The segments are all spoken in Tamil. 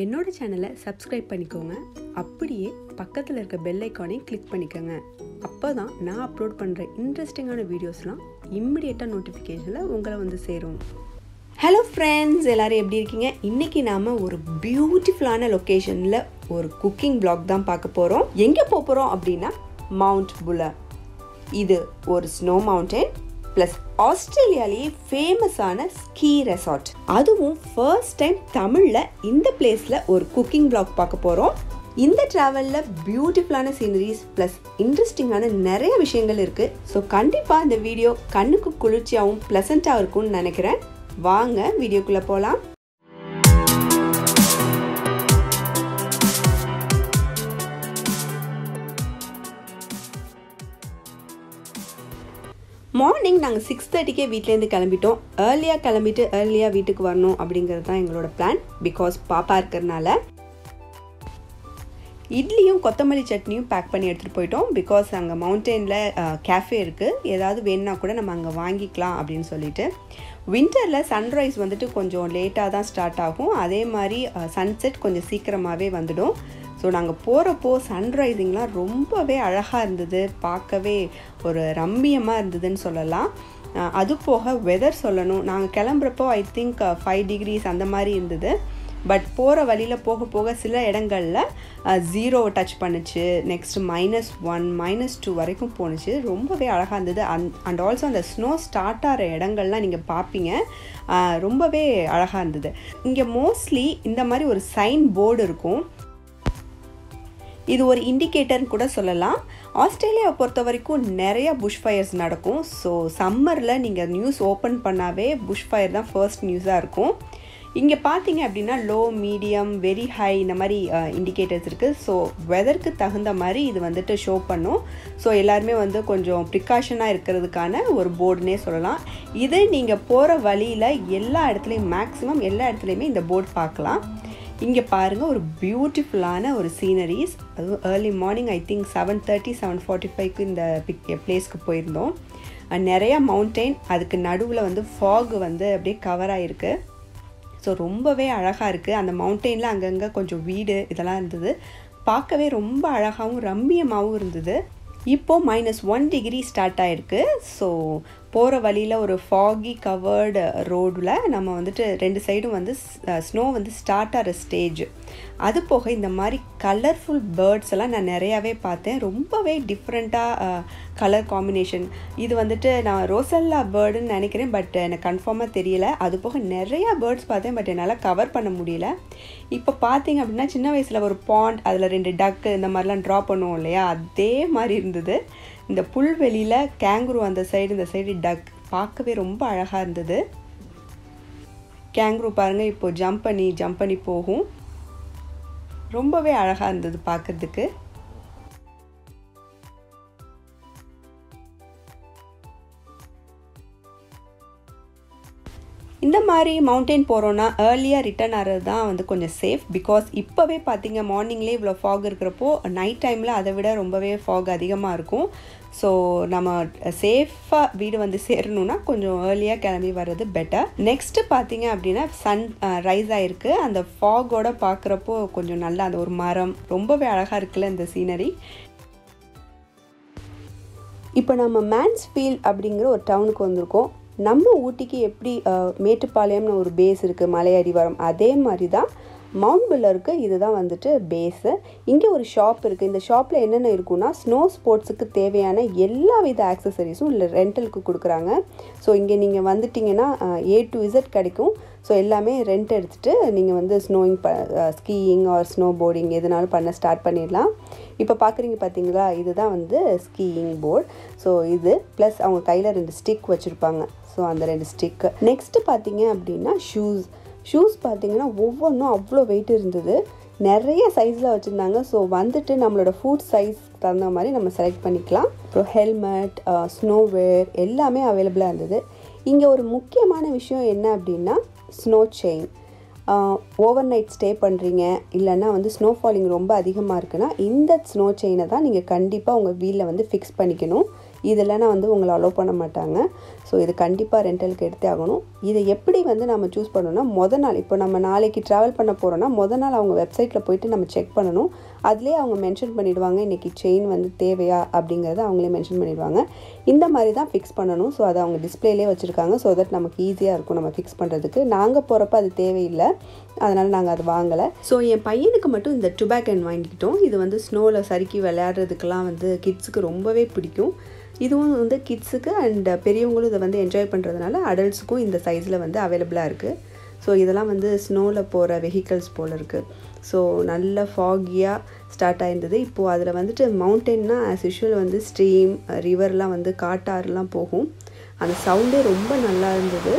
என்னோட சேனலை சப்ஸ்கிரைப் பண்ணிக்கோங்க அப்படியே பக்கத்தில் இருக்க பெல் ஐக்கானையும் கிளிக் பண்ணிக்கோங்க அப்போ தான் நான் அப்லோட் பண்ணுற இன்ட்ரெஸ்டிங்கான வீடியோஸ்லாம் இம்மிடியேட்டாக நோட்டிஃபிகேஷனில் உங்களை வந்து சேரும் ஹலோ ஃப்ரெண்ட்ஸ் எல்லோரும் எப்படி இருக்கீங்க இன்றைக்கி நாம் ஒரு பியூட்டிஃபுல்லான லொக்கேஷனில் ஒரு குக்கிங் பிளாக் தான் பார்க்க போகிறோம் எங்கே போக போகிறோம் அப்படின்னா மவுண்ட் புலா இது ஒரு ஸ்னோ மவுண்டன் ப்ளஸ் ஆஸ்திரேலியாலேயே ஃபேமஸான ஸ்கீ ரெசார்ட் அதுவும் ஃபர்ஸ்ட் டைம் தமிழில் இந்த பிளேஸில் ஒரு குக்கிங் பிளாக் பார்க்க போகிறோம் இந்த ட்ராவலில் பியூட்டிஃபுல்லான சீனரிஸ் ப்ளஸ் இன்ட்ரெஸ்டிங்கான நிறைய விஷயங்கள் இருக்குது ஸோ கண்டிப்பாக இந்த வீடியோ கண்ணுக்கு குளிர்ச்சியாகவும் ப்ளசண்ட்டாக இருக்கும்னு நினைக்கிறேன் வாங்க வீடியோக்குள்ளே போகலாம் மார்னிங் நாங்கள் சிக்ஸ் தேர்ட்டிக்கே வீட்டிலேருந்து கிளம்பிட்டோம் ஏர்லியாக கிளம்பிட்டு ஏர்லியாக வீட்டுக்கு வரணும் அப்படிங்கிறது தான் எங்களோட பிளான் பிகாஸ் பாப்பா இருக்கிறனால இட்லியும் கொத்தமல்லி சட்னியும் பேக் பண்ணி எடுத்துகிட்டு போயிட்டோம் பிகாஸ் அங்கே மவுண்டெயினில் கேஃபே இருக்குது ஏதாவது வேணுன்னா கூட நம்ம அங்கே வாங்கிக்கலாம் அப்படின்னு சொல்லிட்டு வின்டரில் சன்ரைஸ் வந்துட்டு கொஞ்சம் லேட்டாக தான் ஸ்டார்ட் ஆகும் அதே மாதிரி சன்செட் கொஞ்சம் சீக்கிரமாகவே வந்துடும் ஸோ நாங்கள் போகிறப்போ சன்ரைசிங்லாம் ரொம்பவே அழகாக இருந்தது பார்க்கவே ஒரு ரம்மியமாக இருந்ததுன்னு சொல்லலாம் அது போக வெதர் சொல்லணும் நாங்கள் கிளம்புறப்போ ஐ திங்க் ஃபைவ் டிகிரிஸ் அந்த மாதிரி இருந்தது பட் போகிற வழியில் போக போக சில இடங்களில் ஜீரோ டச் பண்ணுச்சு next minus one minus two வரைக்கும் போணுச்சு ரொம்பவே அழகாக இருந்தது அந் அண்ட் ஆல்சோ அந்த ஸ்னோ ஸ்டார்ட் ஆகிற இடங்கள்லாம் நீங்கள் பார்ப்பீங்க ரொம்பவே அழகாக இருந்தது இங்கே மோஸ்ட்லி இந்த மாதிரி ஒரு சைன் போர்டு இருக்கும் இது ஒரு இண்டிகேட்டர்னு கூட சொல்லலாம் ஆஸ்திரேலியாவை பொறுத்த வரைக்கும் நிறைய புஷ் ஃபயர்ஸ் நடக்கும் ஸோ சம்மரில் நீங்கள் நியூஸ் ஓப்பன் பண்ணாவே புஷ் ஃபயர் தான் ஃபர்ஸ்ட் நியூஸாக இருக்கும் இங்கே பார்த்தீங்க அப்படின்னா லோ மீடியம் வெரி ஹை இந்த மாதிரி இண்டிகேட்டர்ஸ் இருக்குது ஸோ வெதருக்கு தகுந்த மாதிரி இது வந்துட்டு ஷோ பண்ணும் ஸோ எல்லாருமே வந்து கொஞ்சம் ப்ரிகாஷனாக இருக்கிறதுக்கான ஒரு போர்டுனே சொல்லலாம் இது நீங்கள் போகிற வழியில் எல்லா இடத்துலையும் மேக்ஸிமம் எல்லா இடத்துலையுமே இந்த போர்டு பார்க்கலாம் இங்கே பாருங்கள் ஒரு பியூட்டிஃபுல்லான ஒரு சீனரிஸ் அதுவும் early morning I think seven thirty seven forty ஃபைவ்க்கு இந்த பிக் பிளேஸ்க்கு போயிருந்தோம் நிறையா மவுண்டெயின் அதுக்கு நடுவில் வந்து ஃபாக் வந்து அப்படியே கவர் ஆகிருக்கு ஸோ ரொம்பவே அழகாக இருக்குது அந்த மவுண்டெயினில் அங்கங்கே கொஞ்சம் வீடு இதெல்லாம் இருந்தது பார்க்கவே ரொம்ப அழகாகவும் ரம்மியமாகவும் இருந்தது இப்போது மைனஸ் ஒன் டிகிரி ஸ்டார்ட் ஆகிருக்கு ஸோ போகிற வழியில் ஒரு ஃபாகி கவர்டு ரோடில் நம்ம வந்துட்டு ரெண்டு சைடும் வந்து ஸ்னோ வந்து ஸ்டார்ட் ஆகிற ஸ்டேஜ் அது போக இந்த மாதிரி கலர்ஃபுல் பேர்ட்ஸ் எல்லாம் நான் நிறையாவே பார்த்தேன் ரொம்பவே டிஃப்ரெண்ட்டாக கலர் காம்பினேஷன் இது வந்துட்டு நான் ரோசல்லா பேர்டுன்னு நினைக்கிறேன் பட் எனக்கு கன்ஃபார்மாக தெரியல அது போக நிறையா பேர்ட்ஸ் பார்த்தேன் பட் என்னால் கவர் பண்ண முடியல இப்போ பார்த்தீங்க அப்படின்னா சின்ன வயசில் ஒரு பாண்ட் அதில் ரெண்டு டக்கு இந்த மாதிரிலாம் ட்ரா பண்ணுவோம் இல்லையா அதே மாதிரி இருந்தது இந்த புல்வெளியில் கேங்குரு அந்த சைடு இந்த சைடு டக் பார்க்கவே ரொம்ப அழகாக இருந்தது கேங்குரு பாருங்கள் இப்போது ஜம்ப் பண்ணி ஜம்ப் பண்ணி போகும் ரொம்பவே அழகாக இருந்தது பார்க்குறதுக்கு இந்த மாதிரி மவுண்டெயின் போகிறோன்னா ஏர்லியாக ரிட்டர்ன் ஆகிறது தான் வந்து கொஞ்சம் சேஃப் பிகாஸ் இப்போவே பார்த்தீங்க மார்னிங்லேயே இவ்வளோ ஃபாக் இருக்கிறப்போ நைட் டைமில் அதை விட ரொம்பவே ஃபாக் அதிகமாக இருக்கும் ஸோ நம்ம சேஃபாக வீடு வந்து சேரணும்னா கொஞ்சம் ஏர்லியாக கிளம்பி வர்றது பெட்டர் நெக்ஸ்ட்டு பார்த்தீங்க அப்படின்னா சன் ரைஸ் ஆகிருக்கு அந்த ஃபாகோட பார்க்குறப்போ கொஞ்சம் நல்லா அந்த ஒரு மரம் ரொம்பவே அழகாக இருக்குல்ல இந்த சீனரி இப்போ நம்ம மேன்ஸ்ஃபீல்ட் அப்படிங்கிற ஒரு டவுனுக்கு வந்திருக்கோம் நம்ம ஊட்டிக்கு எப்படி மேட்டுப்பாளையம்னு ஒரு பேஸ் இருக்குது மலை அடிவாரம் அதே மாதிரி தான் மவுண்ட் பில்லருக்கு இதுதான் வந்துட்டு பேஸு இங்கே ஒரு ஷாப் இருக்குது இந்த ஷாப்பில் என்னென்ன இருக்குன்னா ஸ்னோ ஸ்போர்ட்ஸுக்கு தேவையான எல்லா வித ஆக்சசரிஸும் இல்லை ரெண்டலுக்கு கொடுக்குறாங்க ஸோ இங்கே நீங்கள் வந்துட்டிங்கன்னா ஏ டு இசட் கிடைக்கும் ஸோ எல்லாமே ரெண்ட் எடுத்துகிட்டு நீங்கள் வந்து ஸ்னோயிங் ப ஸ்கீயிங் ஆர் ஸ்னோ போர்டிங் எதுனாலும் பண்ண ஸ்டார்ட் பண்ணிடலாம் இப்போ பார்க்குறீங்க பார்த்தீங்களா இதுதான் வந்து ஸ்கீயிங் போர்ட் ஸோ இது ப்ளஸ் அவங்க கையில் ரெண்டு ஸ்டிக் வச்சுருப்பாங்க ஸோ அந்த ரெண்டு ஸ்டிக்கு நெக்ஸ்ட்டு பார்த்தீங்க அப்படின்னா ஷூஸ் ஷூஸ் பார்த்தீங்கன்னா ஒவ்வொன்றும் அவ்வளோ வெயிட் இருந்தது நிறைய சைஸில் வச்சுருந்தாங்க ஸோ வந்துட்டு நம்மளோட ஃபுட் சைஸ் தகுந்த மாதிரி நம்ம செலக்ட் பண்ணிக்கலாம் அப்புறம் ஹெல்மெட் ஸ்னோவேர் எல்லாமே அவைலபிளாக இருந்தது இங்கே ஒரு முக்கியமான விஷயம் என்ன அப்படின்னா snow chain overnight stay பண்ணுறீங்க இல்லைன்னா வந்து ஸ்னோ ஃபாலிங் ரொம்ப அதிகமாக இருக்குன்னா இந்த ஸ்னோ செயினை தான் நீங்கள் கண்டிப்பாக உங்கள் வீலில் வந்து ஃபிக்ஸ் பண்ணிக்கணும் இதெல்லாம் வந்து உங்களை அலோவ் பண்ண மாட்டாங்க ஸோ இது கண்டிப்பாக ரெண்டலுக்கு எடுத்தே ஆகணும் இதை எப்படி வந்து நம்ம சூஸ் பண்ணணும்னா முத நாள் இப்போ நம்ம நாளைக்கு ட்ராவல் பண்ண போகிறோன்னா முத நாள் அவங்க வெப்சைட்டில் போயிட்டு நம்ம செக் பண்ணணும் அதுலேயே அவங்க மென்ஷன் பண்ணிடுவாங்க இன்றைக்கி செயின் வந்து தேவையா அப்படிங்கிறத அவங்களே மென்ஷன் பண்ணிடுவாங்க இந்த மாதிரி தான் ஃபிக்ஸ் பண்ணணும் ஸோ அதை அவங்க டிஸ்பிளேலே வச்சுருக்காங்க ஸோ தட் நமக்கு ஈஸியாக இருக்கும் நம்ம ஃபிக்ஸ் பண்ணுறதுக்கு நாங்கள் போகிறப்ப அது தேவையில்லை அதனால் நாங்கள் அது வாங்கலை ஸோ என் பையனுக்கு மட்டும் இந்த டுபாக்கன் வாங்கிக்கிட்டோம் இது வந்து ஸ்னோவில் சறுக்கி விளையாடுறதுக்கெலாம் வந்து கிட்ஸுக்கு ரொம்பவே பிடிக்கும் இதுவும் வந்து கிட்ஸுக்கு அண்ட் பெரியவங்களும் இதை வந்து என்ஜாய் பண்ணுறதுனால அடல்ட்ஸுக்கும் இந்த சைஸில் வந்து அவைலபிளாக இருக்குது ஸோ இதெல்லாம் வந்து ஸ்னோவில் போகிற வெஹிக்கல்ஸ் போல் இருக்குது ஸோ நல்ல ஃபாகியாக ஸ்டார்ட் ஆயிருந்தது இப்போது அதில் வந்துட்டு மவுண்டென்னா ஆஸ் யூஷுவல் வந்து ஸ்ட்ரீம் ரிவர்லாம் வந்து காட்டாறுலாம் போகும் அந்த சவுண்டே ரொம்ப நல்லா இருந்தது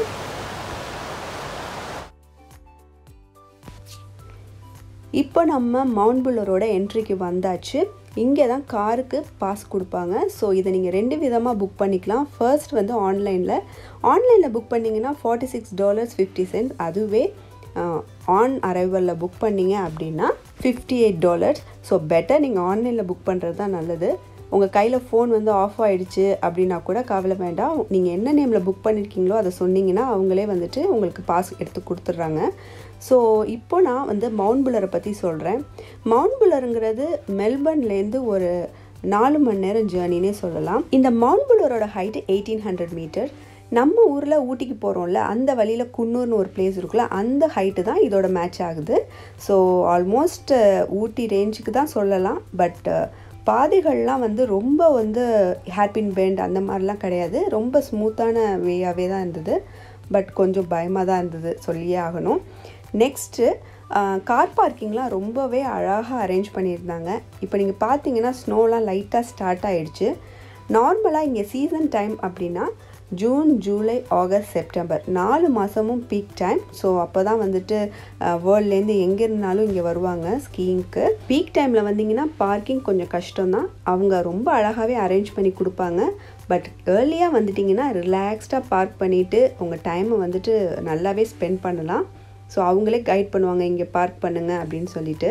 இப்போ நம்ம மவுண்ட் புல்லரோட என்ட்ரிக்கு வந்தாச்சு இங்கே தான் காருக்கு பாஸ் கொடுப்பாங்க ஸோ இதை நீங்கள் ரெண்டு விதமாக புக் பண்ணிக்கலாம் ஃபர்ஸ்ட் வந்து ஆன்லைனில் ஆன்லைனில் புக் பண்ணிங்கன்னா forty six dollars fifty cent அதுவே ஆன் அரைவலில் புக் பண்ணிங்க அப்படின்னா fifty eight dollars so better நீங்கள் ஆன்லைனில் புக் பண்ணுறது தான் நல்லது உங்கள் கையில் ஃபோன் வந்து ஆஃப் ஆகிடுச்சு அப்படின்னா கூட கவலை வேண்டாம் நீங்கள் என்ன நேமில் புக் பண்ணியிருக்கீங்களோ அதை சொன்னீங்கன்னா அவங்களே வந்துட்டு உங்களுக்கு பாஸ் எடுத்து கொடுத்துட்றாங்க ஸோ இப்போ நான் வந்து மவுண்ட் புல்லரை பற்றி சொல்கிறேன் மவுண்ட் புல்லருங்கிறது மெல்பர்ன்லேருந்து ஒரு நாலு மணி நேரம் ஜேர்னினே சொல்லலாம் இந்த மவுண்ட் புல்லரோட ஹைட்டு எயிட்டீன் ஹண்ட்ரட் மீட்டர் நம்ம ஊரில் ஊட்டிக்கு போகிறோம்ல அந்த வழியில் குன்னூர்னு ஒரு பிளேஸ் இருக்குல்ல அந்த ஹைட்டு தான் இதோட மேட்ச் ஆகுது ஸோ ஆல்மோஸ்ட் ஊட்டி ரேஞ்சுக்கு தான் சொல்லலாம் பட் பாதைகள்லாம் வந்து ரொம்ப வந்து ஹேர்பின் பெண்ட் அந்த மாதிரிலாம் கிடையாது ரொம்ப ஸ்மூத்தான வேயாகவே தான் இருந்தது பட் கொஞ்சம் பயமாக தான் இருந்தது சொல்லியே ஆகணும் நெக்ஸ்ட்டு கார் பார்க்கிங்லாம் ரொம்பவே அழகாக அரேஞ்ச் பண்ணியிருந்தாங்க இப்போ நீங்கள் பார்த்தீங்கன்னா ஸ்னோலாம் லைட்டாக ஸ்டார்ட் ஆகிடுச்சு நார்மலாக இங்கே சீசன் டைம் அப்படின்னா ஜூன் ஜூலை ஆகஸ்ட் செப்டம்பர் நாலு மாதமும் பீக் டைம் ஸோ அப்போ தான் வந்துட்டு வேர்ல்ட்லேருந்து எங்கே இருந்தாலும் இங்கே வருவாங்க ஸ்கீயிங்க்கு பீக் டைமில் வந்தீங்கன்னா பார்க்கிங் கொஞ்சம் கஷ்டம்தான் அவங்க ரொம்ப அழகாகவே அரேஞ்ச் பண்ணி கொடுப்பாங்க பட் ஏர்லியாக வந்துட்டிங்கன்னா ரிலாக்ஸ்டாக பார்க் பண்ணிவிட்டு உங்கள் டைமை வந்துட்டு நல்லாவே ஸ்பெண்ட் பண்ணலாம் ஸோ அவங்களே கைட் பண்ணுவாங்க இங்கே பார்க் பண்ணுங்கள் அப்படின்னு சொல்லிட்டு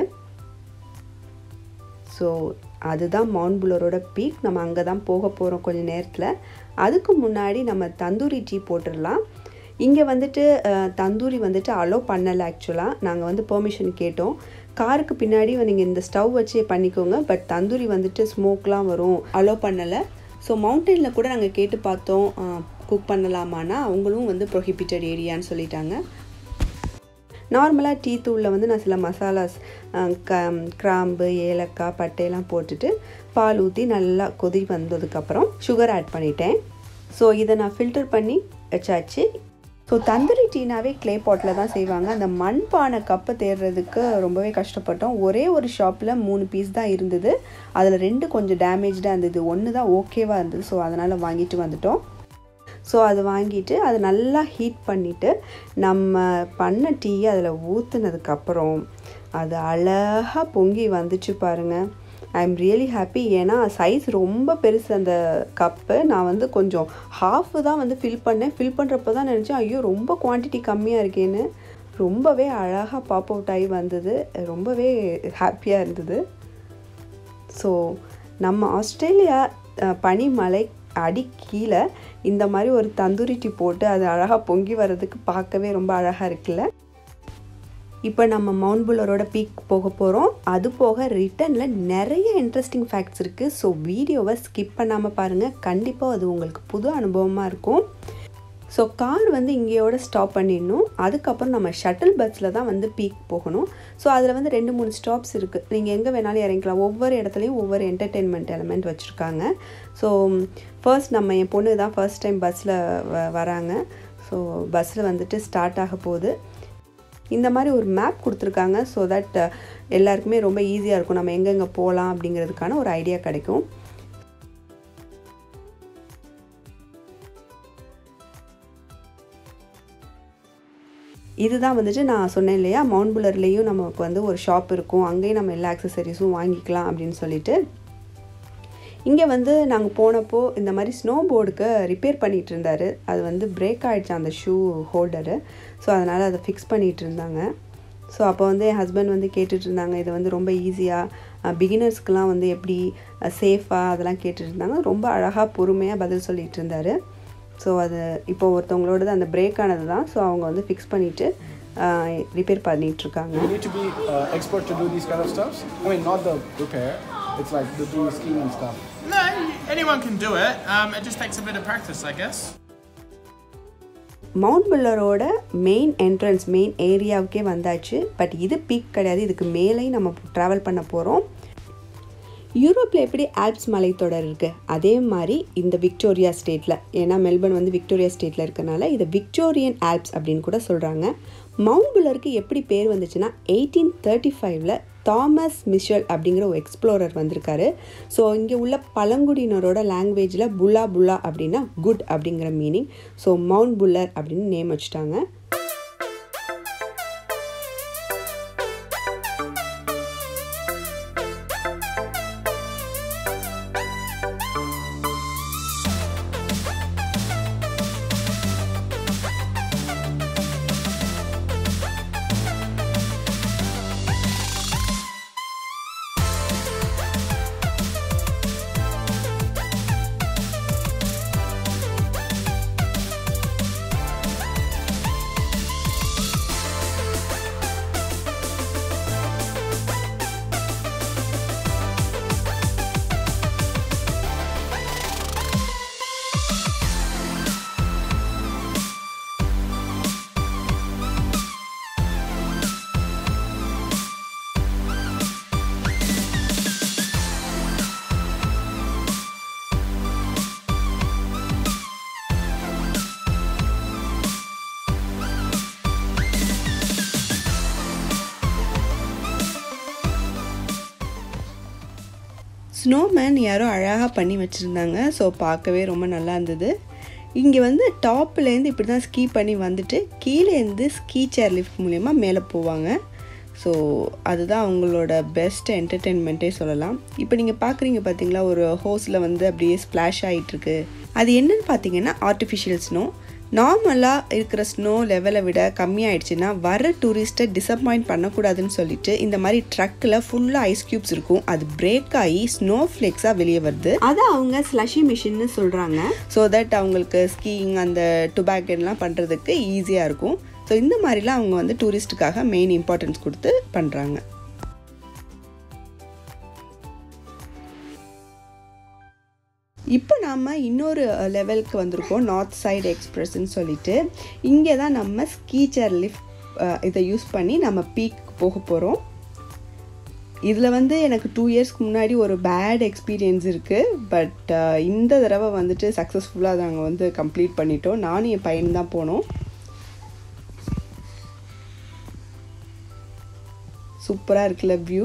ஸோ அதுதான் மவுண்ட் புல்லரோட பீக் நம்ம அங்கே தான் போக போகிறோம் கொஞ்சம் நேரத்தில் அதுக்கு முன்னாடி நம்ம தந்தூரி டீ போட்டுடலாம் இங்கே வந்துட்டு தந்தூரி வந்துட்டு அலோவ் பண்ணலை ஆக்சுவலாக நாங்கள் வந்து பெர்மிஷன் கேட்டோம் காருக்கு பின்னாடி நீங்கள் இந்த ஸ்டவ் வச்சு பண்ணிக்கோங்க பட் தந்தூரி வந்துட்டு ஸ்மோக்லாம் வரும் அலோவ் பண்ணலை ஸோ மவுண்டனில் கூட நாங்கள் கேட்டு பார்த்தோம் குக் பண்ணலாமான்னா அவங்களும் வந்து ப்ரொஹிபிட்டட் ஏரியான்னு சொல்லிட்டாங்க நார்மலாக டீ தூளில் வந்து நான் சில மசாலாஸ் க கிராம்பு ஏலக்காய் பட்டையெல்லாம் போட்டுட்டு பால் ஊற்றி நல்லா கொதி வந்ததுக்கப்புறம் சுகர் ஆட் பண்ணிட்டேன் ஸோ இதை நான் ஃபில்டர் பண்ணி வச்சாச்சு ஸோ தந்தூரி டீனாவே க்ளே பாட்டில் தான் செய்வாங்க அந்த மண் பானை கப்பை தேடுறதுக்கு ரொம்பவே கஷ்டப்பட்டோம் ஒரே ஒரு ஷாப்பில் மூணு பீஸ் தான் இருந்தது அதில் ரெண்டு கொஞ்சம் டேமேஜாக இருந்தது ஒன்று தான் ஓகேவாக இருந்தது ஸோ அதனால் வாங்கிட்டு வந்துட்டோம் ஸோ அது வாங்கிட்டு அதை நல்லா ஹீட் பண்ணிவிட்டு நம்ம பண்ண டீயை அதில் ஊற்றுனதுக்கப்புறம் அது அழகாக பொங்கி வந்துச்சு பாருங்கள் ஐ எம் ரியலி ஹாப்பி ஏன்னா சைஸ் ரொம்ப பெருசு அந்த கப்பு நான் வந்து கொஞ்சம் ஹாஃபு தான் வந்து ஃபில் பண்ணேன் ஃபில் பண்ணுறப்ப தான் நினச்சேன் ஐயோ ரொம்ப குவான்டிட்டி கம்மியாக இருக்கேன்னு ரொம்பவே அழகாக பாப் அவுட் ஆகி வந்தது ரொம்பவே ஹாப்பியாக இருந்தது ஸோ நம்ம ஆஸ்திரேலியா பனிமலை அடி கீழே இந்த மாதிரி ஒரு தந்தூரி டீ போட்டு அது அழகாக பொங்கி வர்றதுக்கு பார்க்கவே ரொம்ப அழகாக இருக்குல்ல இப்போ நம்ம மவுண்ட் புல்லரோட பீக் போக போகிறோம் அது போக ரிட்டனில் நிறைய இன்ட்ரெஸ்டிங் ஃபேக்ட்ஸ் இருக்குது ஸோ வீடியோவை ஸ்கிப் பண்ணாமல் பாருங்கள் கண்டிப்பாக அது உங்களுக்கு புது அனுபவமாக இருக்கும் ஸோ கார் வந்து இங்கேயோட ஸ்டாப் பண்ணிடணும் அதுக்கப்புறம் நம்ம ஷட்டில் பஸ்ஸில் தான் வந்து பீக் போகணும் ஸோ அதில் வந்து ரெண்டு மூணு ஸ்டாப்ஸ் இருக்குது நீங்கள் எங்கே வேணாலும் இறங்கிக்கலாம் ஒவ்வொரு இடத்துலையும் ஒவ்வொரு என்டர்டெயின்மெண்ட் எலமெண்ட் வச்சுருக்காங்க ஸோ ஃபர்ஸ்ட் நம்ம என் பொண்ணு தான் ஃபர்ஸ்ட் டைம் பஸ்ஸில் வ வராங்க ஸோ பஸ்ஸில் வந்துட்டு ஸ்டார்ட் ஆக போகுது இந்த மாதிரி ஒரு மேப் கொடுத்துருக்காங்க ஸோ தட் எல்லாருக்குமே ரொம்ப ஈஸியாக இருக்கும் நம்ம எங்கெங்கே போகலாம் அப்படிங்கிறதுக்கான ஒரு ஐடியா கிடைக்கும் இதுதான் வந்துட்டு நான் சொன்னேன் இல்லையா மவுண்ட் புல்லர்லேயும் நமக்கு வந்து ஒரு ஷாப் இருக்கும் அங்கேயும் நம்ம எல்லா அக்சசரிஸும் வாங்கிக்கலாம் அப்படின்னு சொல்லிட்டு இங்கே வந்து நாங்கள் போனப்போ இந்த மாதிரி ஸ்னோ போர்டுக்கு ரிப்பேர் பண்ணிகிட்டு இருந்தார் அது வந்து பிரேக் ஆகிடுச்சு அந்த ஷூ ஹோல்டரு ஸோ அதனால் அதை ஃபிக்ஸ் பண்ணிகிட்டு இருந்தாங்க ஸோ அப்போ வந்து என் ஹஸ்பண்ட் வந்து கேட்டுட்டு இருந்தாங்க இது வந்து ரொம்ப ஈஸியாக பிகினர்ஸ்க்கெலாம் வந்து எப்படி சேஃபாக அதெல்லாம் கேட்டுட்டு இருந்தாங்க ரொம்ப அழகாக பொறுமையாக பதில் சொல்லிகிட்டு இருந்தார் ஸோ அது இப்போ ஒருத்தவங்களோடது அந்த பிரேக் ஆனது தான் ஸோ அவங்க வந்து ஃபிக்ஸ் பண்ணிவிட்டு ரிப்பேர் பண்ணிகிட்ருக்காங்க You need to be uh, expert to do these kind of stuff. I mean, not the repair. It's like the do skiing and stuff. No, anyone can do it. Um, it just takes a bit of practice, I guess. Mount புல்லரோட மெயின் என்ட்ரன்ஸ் மெயின் ஏரியாவுக்கே வந்தாச்சு பட் இது பீக் கிடையாது இதுக்கு மேலேயும் நம்ம ட்ராவல் பண்ண போகிறோம் யூரோப்பில் எப்படி ஆல்ப்ஸ் மலைத்தொடர் இருக்குது அதே மாதிரி இந்த விக்டோரியா ஸ்டேட்டில் ஏன்னா மெல்பர்ன் வந்து விக்டோரியா ஸ்டேட்டில் இருக்கனால இதை விக்டோரியன் ஆல்ப்ஸ் அப்படின்னு கூட சொல்கிறாங்க மவுண்ட் புல்லருக்கு எப்படி பேர் வந்துச்சுன்னா எயிட்டீன் தேர்ட்டி ஃபைவ்ல தாமஸ் மிஷல் அப்படிங்கிற ஒரு எக்ஸ்ப்ளோரர் வந்திருக்காரு ஸோ இங்கே உள்ள பழங்குடியினரோட லாங்குவேஜில் புல்லா புல்லா அப்படின்னா குட் அப்படிங்கிற மீனிங் ஸோ மவுண்ட் புல்லர் அப்படின்னு நேம் வச்சுட்டாங்க ஸ்னோமேன் யாரோ அழகாக பண்ணி வச்சுருந்தாங்க ஸோ பார்க்கவே ரொம்ப நல்லா இருந்தது இங்கே வந்து டாப்லேருந்து இப்படி தான் ஸ்கீ பண்ணி வந்துட்டு கீழேருந்து ஸ்கீ சேர் லிஃப்ட் மூலயமா மேலே போவாங்க ஸோ அதுதான் அவங்களோட பெஸ்ட் என்டர்டெயின்மெண்ட்டே சொல்லலாம் இப்போ நீங்கள் பார்க்குறீங்க பார்த்தீங்களா ஒரு ஹோஸில் வந்து அப்படியே ஸ்ப்ளாஷ் ஆகிட்டுருக்கு அது என்னன்னு பார்த்தீங்கன்னா ஆர்டிஃபிஷியல் ஸ்னோ நார்மலாக இருக்கிற ஸ்னோ லெவலை விட கம்மியாயிடுச்சுன்னா வர டூரிஸ்ட்டை டிசப்பாயிண்ட் பண்ணக்கூடாதுன்னு சொல்லிட்டு இந்த மாதிரி ட்ரக்கில் ஃபுல்லாக ஐஸ் க்யூப்ஸ் இருக்கும் அது பிரேக் ஆகி ஸ்னோ ஃப்ளேக்ஸாக வெளியே வருது அதை அவங்க ஸ்லஷி மிஷின்னு சொல்கிறாங்க ஸோ தட் அவங்களுக்கு ஸ்கீயிங் அந்த டுபாக்கெல்லாம் பண்ணுறதுக்கு ஈஸியாக இருக்கும் ஸோ இந்த மாதிரிலாம் அவங்க வந்து டூரிஸ்ட்டுக்காக மெயின் இம்பார்ட்டன்ஸ் கொடுத்து பண்ணுறாங்க இப்போ நாம் இன்னொரு லெவலுக்கு வந்திருக்கோம் நார்த் சைடு எக்ஸ்பிரஸ்ன்னு சொல்லிட்டு இங்கே தான் நம்ம ஸ்கீச்சர் லிஃப்ட் இதை யூஸ் பண்ணி நம்ம பீக் போக போகிறோம் இதில் வந்து எனக்கு டூ இயர்ஸ்க்கு முன்னாடி ஒரு பேட் எக்ஸ்பீரியன்ஸ் இருக்குது பட் இந்த தடவை வந்துட்டு சக்ஸஸ்ஃபுல்லாக நாங்கள் வந்து கம்ப்ளீட் பண்ணிட்டோம் நானும் என் பையன் தான் போனோம் சூப்பராக இருக்குல்ல வியூ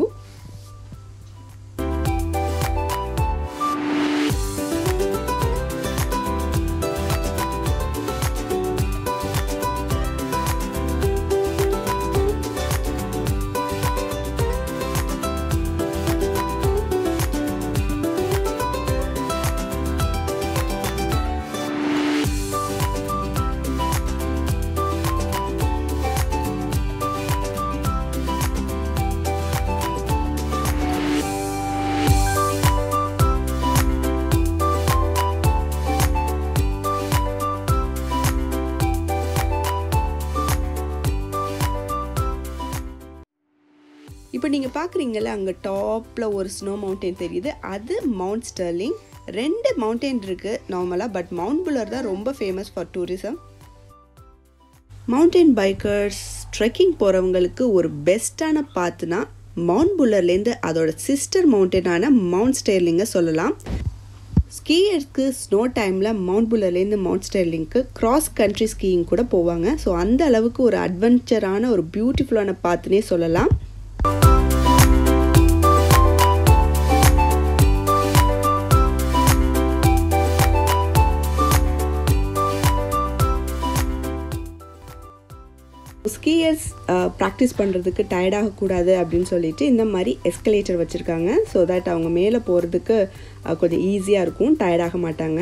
இப்போ நீங்கள் பார்க்குறீங்கல்ல அங்கே டாப்பில் ஒரு ஸ்னோ மவுண்டன் தெரியுது அது மவுண்ட் ஸ்டர்லிங் ரெண்டு மவுண்டன் இருக்குது நார்மலாக பட் மவுண்ட் புல்லர் தான் ரொம்ப famous for tourism mountain bikers trekking போகிறவங்களுக்கு ஒரு பெஸ்ட்டான பாத்துனா மவுண்ட் புல்லர்லேருந்து அதோட சிஸ்டர் மவுண்டனான மவுண்ட் ஸ்டேர்லிங்கை சொல்லலாம் ஸ்கீயர்ஸ்க்கு ஸ்னோ டைமில் மவுண்ட் புல்லர்லேருந்து மவுண்ட் ஸ்டேர்லிங்க்கு கிராஸ் கண்ட்ரி ஸ்கீயிங் கூட போவாங்க ஸோ அந்த அளவுக்கு ஒரு அட்வென்ச்சரான ஒரு பியூட்டிஃபுல்லான பாத்துனே சொல்லலாம் ஸ்கீயர்ஸ் ப்ராக்டிஸ் பண்ணுறதுக்கு டயர்டாகக்கூடாது அப்படின்னு சொல்லிட்டு இந்த மாதிரி எஸ்கலேட்டர் வச்சுருக்காங்க ஸோ தட் அவங்க மேலே போகிறதுக்கு கொஞ்சம் ஈஸியாக இருக்கும் டயர்டாக மாட்டாங்க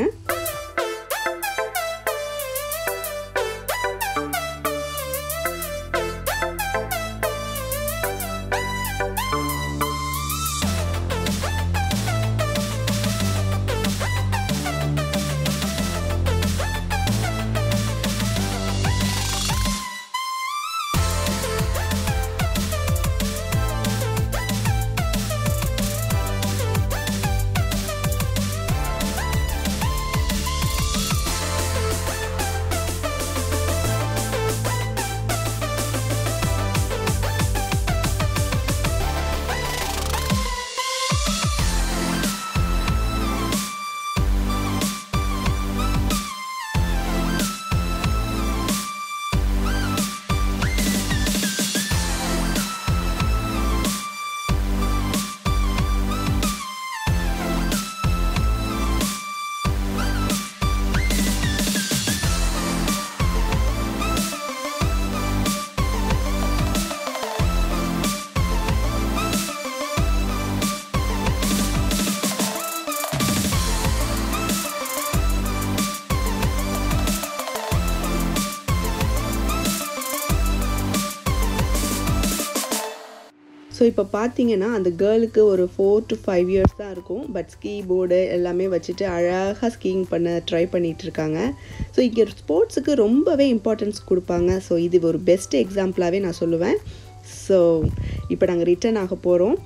ஸோ இப்போ பார்த்தீங்கன்னா அந்த கேர்ளுக்கு ஒரு ஃபோர் டு ஃபைவ் இயர்ஸ் தான் இருக்கும் பட் ஸ்கீ போர்டு எல்லாமே வச்சுட்டு அழகாக ஸ்கீயிங் பண்ண ட்ரை பண்ணிகிட்டு இருக்காங்க ஸோ இங்கே ஸ்போர்ட்ஸுக்கு ரொம்பவே இம்பார்ட்டன்ஸ் கொடுப்பாங்க ஸோ இது ஒரு பெஸ்ட் எக்ஸாம்பிளாகவே நான் சொல்லுவேன் ஸோ இப்போ நாங்கள் ரிட்டர்ன் ஆக போகிறோம்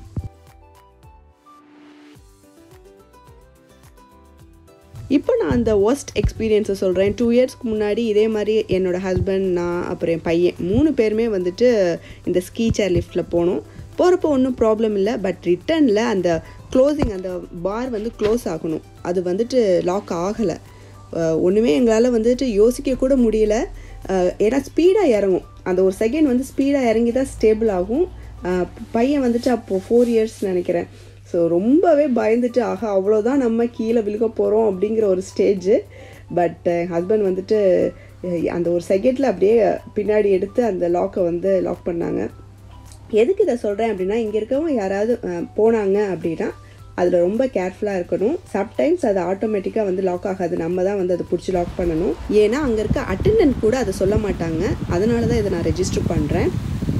இப்போ நான் அந்த ஒஸ்ட் எக்ஸ்பீரியன்ஸை சொல்கிறேன் டூ இயர்ஸ்க்கு முன்னாடி இதே மாதிரி என்னோடய ஹஸ்பண்ட் நான் அப்புறம் என் பையன் மூணு பேருமே வந்துட்டு இந்த ஸ்கீ சேர் லிஃப்ட்டில் போனோம் போகிறப்போ ஒன்றும் ப்ராப்ளம் இல்லை பட் ரிட்டர்னில் அந்த க்ளோசிங் அந்த பார் வந்து க்ளோஸ் ஆகணும் அது வந்துட்டு லாக் ஆகலை ஒன்றுமே எங்களால் வந்துட்டு யோசிக்க கூட முடியல ஏன்னா ஸ்பீடாக இறங்கும் அந்த ஒரு செகண்ட் வந்து ஸ்பீடாக இறங்கி தான் ஸ்டேபிள் ஆகும் பையன் வந்துட்டு அப்போது ஃபோர் இயர்ஸ் நினைக்கிறேன் ஸோ ரொம்பவே பயந்துட்டு ஆகா அவ்வளோதான் நம்ம கீழே விழுக போகிறோம் அப்படிங்கிற ஒரு ஸ்டேஜு பட் என் ஹஸ்பண்ட் வந்துட்டு அந்த ஒரு செகண்டில் அப்படியே பின்னாடி எடுத்து அந்த லாக்கை வந்து லாக் பண்ணாங்க எதுக்கு இதை சொல்கிறேன் அப்படின்னா இங்கே இருக்கவங்க யாராவது போனாங்க அப்படின்னா அதில் ரொம்ப கேர்ஃபுல்லாக இருக்கணும் சம்டைம்ஸ் அது ஆட்டோமேட்டிக்காக வந்து லாக் ஆகாது நம்ம தான் வந்து அதை பிடிச்சி லாக் பண்ணணும் ஏன்னா அங்கே இருக்க அட்டெண்டன்ட் கூட அதை சொல்ல மாட்டாங்க அதனால தான் இதை நான் ரெஜிஸ்டர் பண்ணுறேன்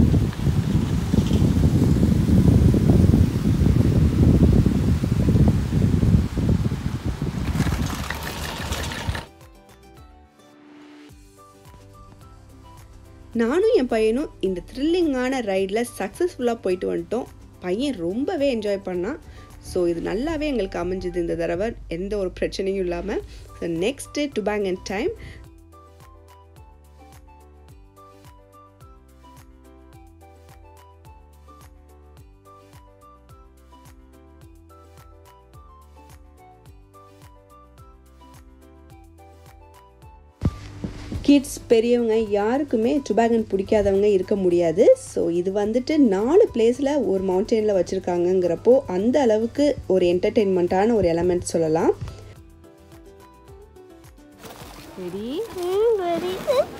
நானும் என் பையனும் இந்த த்ரில்லிங்கான ரைடில் சக்ஸஸ்ஃபுல்லாக போயிட்டு வந்துட்டோம் பையன் ரொம்பவே என்ஜாய் பண்ணான் ஸோ இது நல்லாவே எங்களுக்கு அமைஞ்சுது இந்த தடவை எந்த ஒரு பிரச்சனையும் இல்லாமல் so next to bang and time kids பெரியவங்க யாருக்குமே டுபேகன் பிடிக்காதவங்க இருக்க முடியாது ஸோ இது வந்துட்டு நாலு பிளேஸில் ஒரு மவுண்டெயினில் வச்சுருக்காங்கங்கிறப்போ அந்த அளவுக்கு ஒரு என்டர்டெயின்மெண்ட்டான ஒரு எலமெண்ட் சொல்லலாம் Ready? ready.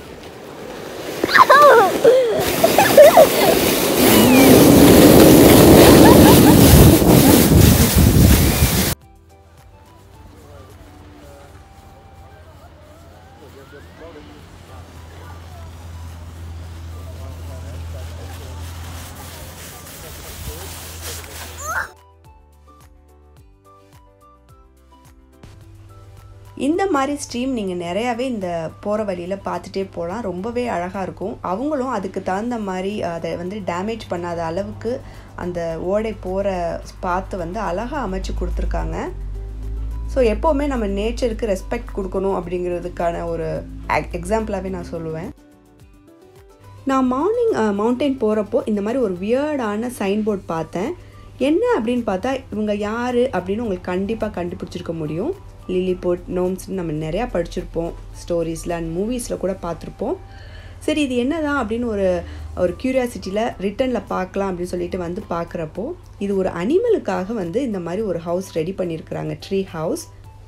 இந்த மாதிரி ஸ்ட்ரீம் நீங்கள் நிறையாவே இந்த போகிற வழியில் பார்த்துட்டே போகலாம் ரொம்பவே அழகாக இருக்கும் அவங்களும் அதுக்கு தகுந்த மாதிரி அதை வந்து டேமேஜ் பண்ணாத அளவுக்கு அந்த ஓடை போகிற பாத்தை வந்து அழகாக அமைச்சு கொடுத்துருக்காங்க ஸோ எப்போவுமே நம்ம நேச்சருக்கு ரெஸ்பெக்ட் கொடுக்கணும் அப்படிங்கிறதுக்கான ஒரு எக்ஸாம்பிளாகவே நான் சொல்லுவேன் நான் மார்னிங் மவுண்டெயின் போகிறப்போ இந்த மாதிரி ஒரு வியர்டான சைன் போர்ட் பார்த்தேன் என்ன அப்படின்னு பார்த்தா இவங்க யார் அப்படின்னு உங்களுக்கு கண்டிப்பாக கண்டுபிடிச்சிருக்க முடியும் லிலிபோட் நோம்ஸ்னு நம்ம நிறையா படிச்சிருப்போம் ஸ்டோரிஸில் அண்ட் மூவிஸில் கூட பார்த்துருப்போம் சரி இது என்னதான் அப்படின்னு ஒரு ஒரு க்யூரியாசிட்டியில் ரிட்டனில் பார்க்கலாம் அப்படின்னு சொல்லிட்டு வந்து பார்க்குறப்போ இது ஒரு அனிமலுக்காக வந்து இந்த மாதிரி ஒரு ஹவுஸ் ரெடி பண்ணியிருக்கிறாங்க ட்ரீ ஹவுஸ்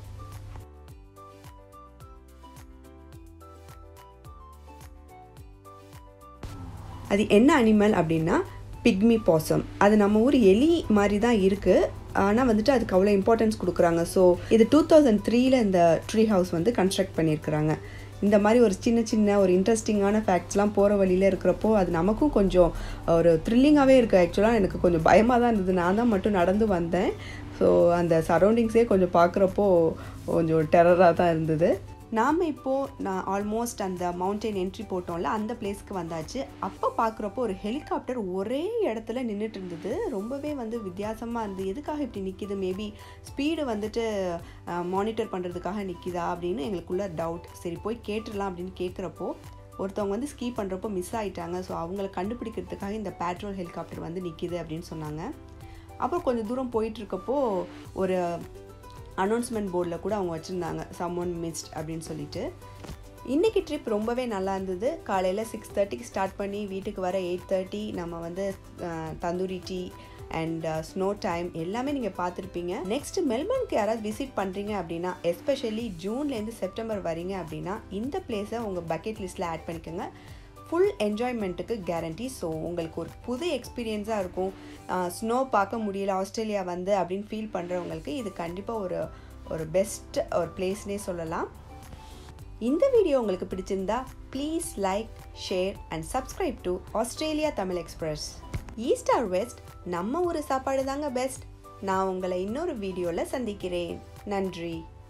அது என்ன அனிமல் அப்படின்னா பிக்மி பாசம் அது நம்ம ஊர் எலி மாதிரி தான் இருக்குது ஆனால் வந்துட்டு அதுக்கு அவ்வளோ இம்பார்ட்டன்ஸ் கொடுக்குறாங்க ஸோ இது டூ தௌசண்ட் த்ரீல இந்த ட்ரீ ஹவுஸ் வந்து கன்ஸ்ட்ரக்ட் பண்ணியிருக்கிறாங்க இந்த மாதிரி ஒரு சின்ன சின்ன ஒரு இன்ட்ரெஸ்டிங்கான ஃபேக்ட்ஸ்லாம் போகிற வழியில் இருக்கிறப்போ அது நமக்கும் கொஞ்சம் ஒரு த்ரில்லிங்காகவே இருக்குது ஆக்சுவலாக எனக்கு கொஞ்சம் பயமாக தான் இருந்தது நான் தான் மட்டும் நடந்து வந்தேன் ஸோ அந்த சரௌண்டிங்ஸே கொஞ்சம் பார்க்குறப்போ கொஞ்சம் டெரராக தான் இருந்தது நாம் இப்போது நான் ஆல்மோஸ்ட் அந்த மவுண்டெயின் என்ட்ரி போட்டோம்ல அந்த பிளேஸ்க்கு வந்தாச்சு அப்போ பார்க்குறப்போ ஒரு ஹெலிகாப்டர் ஒரே இடத்துல நின்றுட்டு இருந்தது ரொம்பவே வந்து வித்தியாசமாக இருந்து எதுக்காக இப்படி நிற்கிது மேபி ஸ்பீடு வந்துட்டு மானிட்டர் பண்ணுறதுக்காக நிற்கிதா அப்படின்னு எங்களுக்குள்ள டவுட் சரி போய் கேட்டுடலாம் அப்படின்னு கேட்குறப்போ ஒருத்தவங்க வந்து ஸ்கீ பண்ணுறப்போ மிஸ் ஆகிட்டாங்க ஸோ அவங்கள கண்டுபிடிக்கிறதுக்காக இந்த பேட்ரோல் ஹெலிகாப்டர் வந்து நிற்கிது அப்படின்னு சொன்னாங்க அப்புறம் கொஞ்சம் தூரம் போயிட்டுருக்கப்போ ஒரு அனௌன்ஸ்மெண்ட் போர்டில் கூட அவங்க வச்சுருந்தாங்க சம் ஒன் மிஸ்ட் அப்படின்னு சொல்லிட்டு இன்றைக்கி ட்ரிப் ரொம்பவே நல்லா இருந்தது காலையில் சிக்ஸ் தேர்ட்டிக்கு ஸ்டார்ட் பண்ணி வீட்டுக்கு வர எயிட் தேர்ட்டி நம்ம வந்து tandoori tea and snow time எல்லாமே நீங்கள் பார்த்துருப்பீங்க நெக்ஸ்ட் மெல்பர்னுக்கு யாராவது விசிட் பண்ணுறீங்க அப்படின்னா எஸ்பெஷலி ஜூன்லேருந்து செப்டம்பர் வரீங்க அப்படின்னா இந்த பிளேஸை உங்கள் பக்கெட் லிஸ்ட்டில் ஆட் பண்ணிக்கோங்க ஃபுல் என்ஜாய்மெண்ட்டுக்கு கேரண்டி ஸோ உங்களுக்கு ஒரு புது எக்ஸ்பீரியன்ஸாக இருக்கும் ஸ்னோ பார்க்க முடியல ஆஸ்திரேலியா வந்து அப்படின்னு ஃபீல் பண்ணுறவங்களுக்கு இது கண்டிப்பாக ஒரு ஒரு பெஸ்ட் ஒரு பிளேஸ்னே சொல்லலாம் இந்த வீடியோ உங்களுக்கு பிடிச்சிருந்தா please like share and subscribe to Australia Tamil express east or west நம்ம ஊர் சாப்பாடு தாங்க பெஸ்ட் நான் உங்களை இன்னொரு வீடியோவில் சந்திக்கிறேன் நன்றி